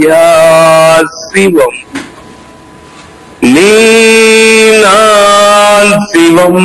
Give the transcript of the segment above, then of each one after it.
யா சிவம் நீ நான் சிவம்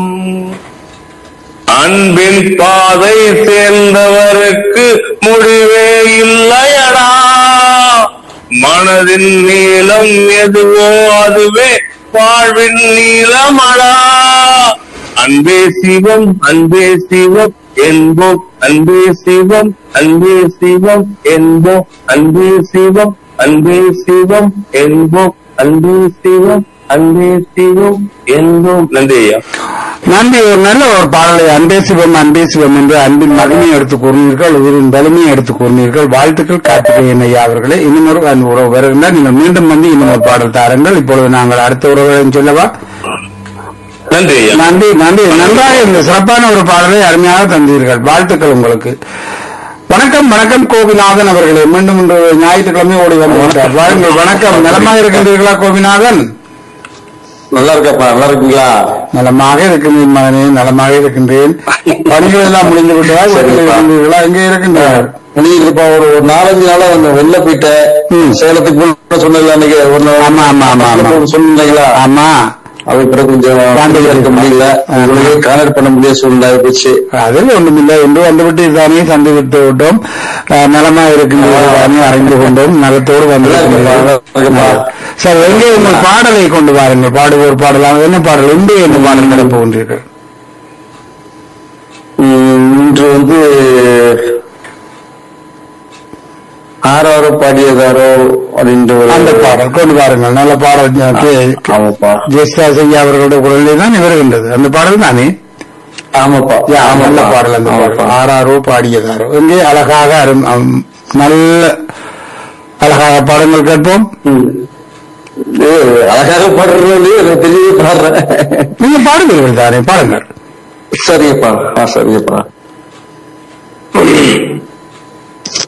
அன்பின் பாதை சேர்ந்தவருக்கு முடிவே இல்லையடா மனதின் நீளம் எதுவோ அதுவே வாழ்வின் நீளமடா அன்பே சிவம் அன்பே சிவம் என்போம் அன்பே சிவம் அன்பே சிவம் என்போம் அன்பே சிவம் அன்பே சிவம் என்போம் அன்பே சிவம் அன்பே சிவம் என்போம் நன்றி ஐயா நன்றி ஒரு நல்ல ஒரு பாடலை அன்பே சிவம் அன்பே சிவம் என்று அன்பின் மகிமையை எடுத்துக் கூறினீர்கள் உயிரின் வலிமையை எடுத்துக் கூறினீர்கள் வாழ்த்துக்கள் கார்த்திகேயன் ஐயா அவர்களே இன்னும் ஒரு அன்பு உறவு வருகின்றார் நீங்கள் மீண்டும் வந்து இன்னும் ஒரு பாடல் தாருங்கள் இப்பொழுது நாங்கள் அடுத்த உறவுகளையும் சொல்லவா நன்றி ஐயா நன்றி நன்றி நன்றாக இந்த சிறப்பான ஒரு பாடலை அருமையாக தந்தீர்கள் வாழ்த்துக்கள் உங்களுக்கு வணக்கம் வணக்கம் கோபிநாதன் அவர்களே மீண்டும் இன்று ஞாயிற்றுக்கிழமை ஓடி வந்து வாருங்கள் வணக்கம் நலமாக இருக்கின்றீர்களா கோபிநாதன் நல்லா இருக்கப்பா நல்லா இருக்கீங்களா நலமாக இருக்கின்றேன் மகனே நலமாக இருக்கின்றேன் பணிகள் எல்லாம் முடிந்து விட்டதா வீட்டில் இருக்கின்றீர்களா எங்கே இருக்கின்றார் நீங்க இப்ப ஒரு ஒரு நாலஞ்சு நாளா அந்த வெளில போயிட்டேன் ம். சேலத்துக்கு போன சொன்னீங்களா அன்னைக்கு ஒரு நாள் ஆமா, ஆமா, ஆமா, ஆமா. சொன்னீங்களா ஆமா அது பிறகு கொஞ்சம் தாண்டி இருக்க முடியல ஆமா. உங்களுக்கு கான்டாக்ட் பண்ண முடியாத சூழ்நிலை போச்சு அதில் ஒன்றுமில்லை என்று வந்துவிட்டு தானே சந்து விட்டு விட்டோம் அஹ், நலமாக இருக்கின்றீர்கள் தானே அறிந்து கொண்டோம் நலத்தோடு வந்திருக்கின்றீர்கள் சரி எங்கே உங்கள் பாடலை கொண்டு வாருங்கள் பாடுவோர் பாடலாம் என்ன பாடல் இன்று என்ன பாடல் நடப்பு போகின்றீர்கள் ம், இன்று வந்து ஆறாரோ பாடியதாரோ அப்படின்ற ஒரு அந்த பாடல் கொண்டு வாருங்கள் நல்ல பாடல் கே- ஆமாப்பா ஜெயஸ்தா செய்யா அவர்களுடைய குரலிலே தான் வருகின்றது அந்த பாடல் தானே ஆமாப்பா யா, நல்ல ஆமாப்பா. பாடல் அந்த பாடல் ஆமாப்பா. ஆறாரோ பாடியதாரோ எங்கே அழகாக அரும்- அம், நல்ல அழகாக பாடங்கள் கேட்போம் ம். இது அழகாக பாடுறது இல்லையோ எனக்கு தெரியவே பாடுறேன் நீங்க பாடுவீர்கள் தானே பாடுங்கள் சரியப்பா ஆ சரியப்பா